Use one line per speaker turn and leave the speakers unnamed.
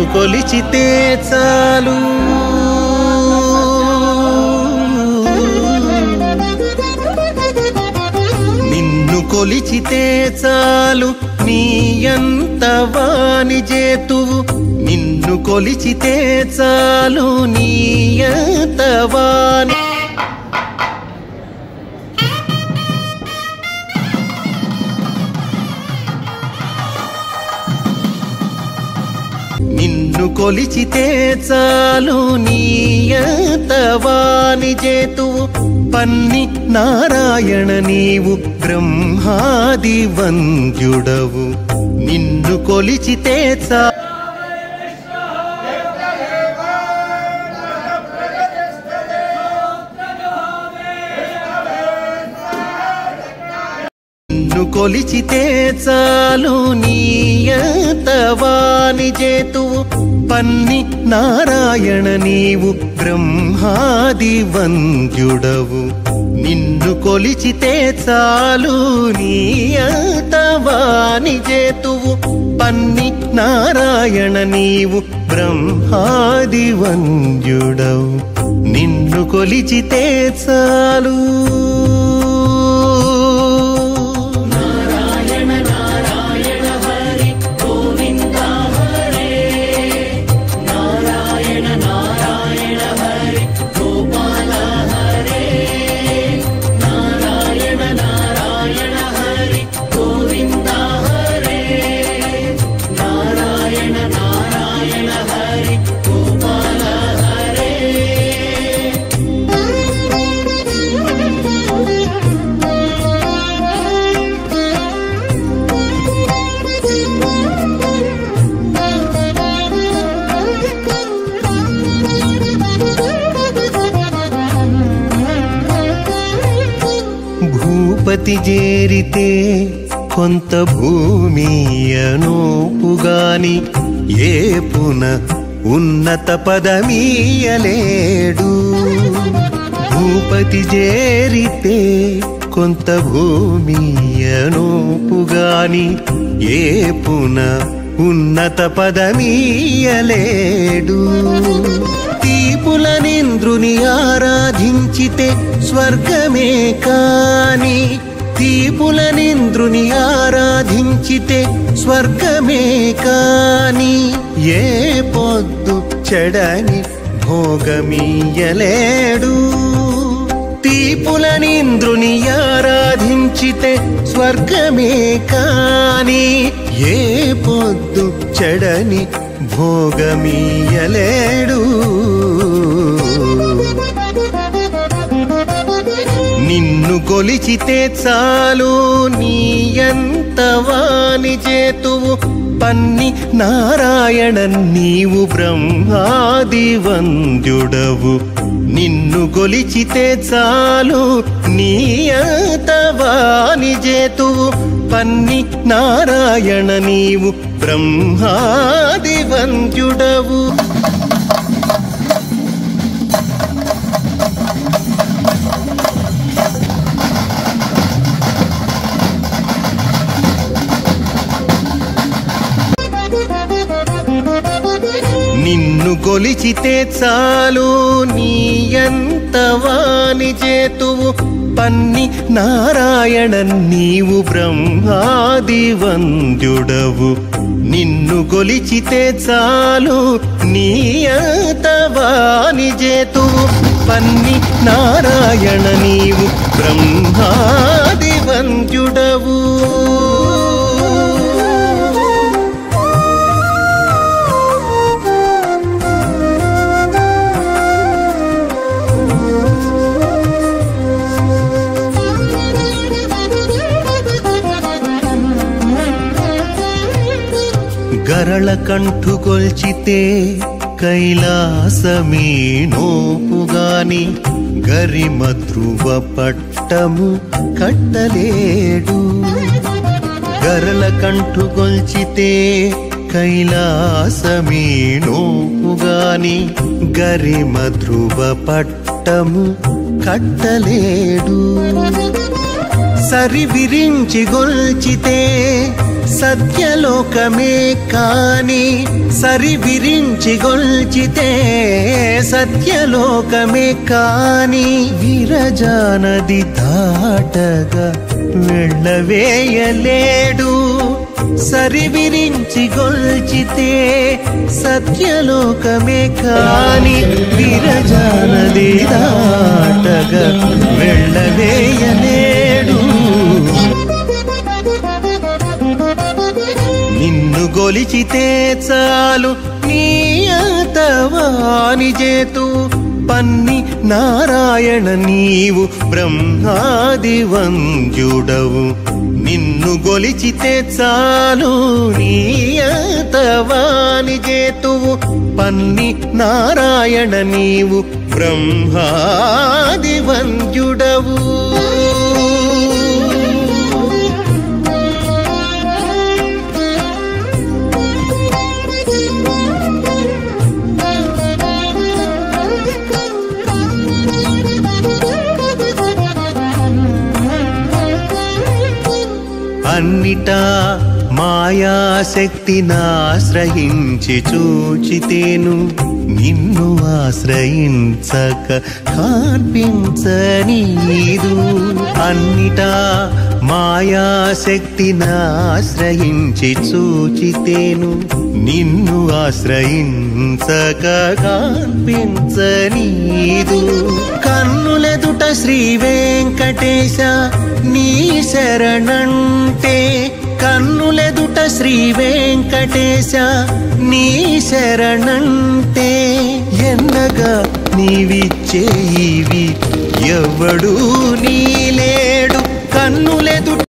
కొలిచితే చాలు నిన్ను కొలిచితే చాలు నీ ఎంత వాణి చేతువు నిన్ను కొలిచితే చాలు నీ ఎంత వాణి నిన్ను కొలిచితే చాలు నీయత వాణి చేతువు పన్ని నారాయణ నీవు బ్రహ్మాది వంద్యుడవు నిన్ను కొలిచితే చా నిన్ను కొలిచితే చాలు నీయత వాణి చేతువు పన్ని నారాయణ నీవు బ్రహ్మాది వంద్యుడవు నిన్ను కొలిచితే చాలు నీయత వాణి చేతువు పన్ని నారాయణ నీవు బ్రహ్మాది వంద్యుడవు నిన్ను కొలిచితే చాలు భూపతి చేరితే కొంత భూమి అనోపుగాని ఏపున ఉన్నత పదమీయలేడు భూపతి చేరితే కొంత భూమి అనోపుగాని ఏపున ఉన్నత పదమీయలేడు తీపులనింద్రుని ఆరాధించితే స్వర్గమే కాని తీపులనింద్రుని ఆరాధించితే స్వర్గమే కాని ఏ పొద్దు చెడని భోగమీయలేడు తీపులనింద్రుని ఆరాధించితే స్వర్గమే కాని ఏ పొద్దు చెడని భోగమీయలేడు నిన్ను కొలిచితే చాలు నీ ఎంత వాణి చేతువు పన్ని నారాయణ నీవు బ్రహ్మాది వంద్యుడవు నిన్ను కొలిచితే చాలు నీ అంత వాణి చేతువు పన్ని నారాయణ నీవు బ్రహ్మాది వంద్యుడవు నిన్ను కొలిచితే చాలు నీ ఎంత వాణి చేతువు పన్ని నారాయణ నీవు బ్రహ్మాది వంద్యుడవు నిన్ను కొలిచితే చాలు నీ అంత వాణి చేతువు పన్ని నారాయణ నీవు బ్రహ్మాది వంద్యుడవు గరళ కంఠు కొల్చితే కైలాసమీ నోపుగాని గరిమ ధ్రువ పట్టము కట్టలేడు గరళ కంఠు కొల్చితే కైలాసమీ నోపుగాని గరిమ ధ్రువ పట్టము కట్టలేడు సరి విరించి గొల్చితే సత్యలోకమే కాని సరి విరించి గొల్చితే సత్యలోకమే కాని విరజానది దాటగా వెళ్ళవేయలేడు సరి విరించి గొల్చితే సత్యలోకమే కాని విరజానది దాటగా వెళ్ళవేయలేడు నిన్ను గొలిచితే చాలు నీ అతవాని చేతు పన్ని నారాయణ నీవు బ్రహ్మాది వంజుడవు నిన్ను గొలిచితే చాలు నీ అతవాని చేతువు పన్ని నారాయణ నీవు బ్రహ్మాది వంజుడవు అన్నిటా మాయాశక్తినాశ్రయించి చూచితేను నిన్ను ఆశ్రయించక కార్పించనీదు అన్నిటా మాయాశక్తినాశ్రయించి చూచితేను నిన్ను ఆశ్రయించక కార్పించనీదు కన్నులెదుట శ్రీ వెంకటేశ నీ శరణంటే కన్నులెదుట శ్రీ వెంకటేశ నీ శరణంటే ఎన్నగా నీవిచ్చేయివి ఎవడు నీలేడు కన్నులెదుట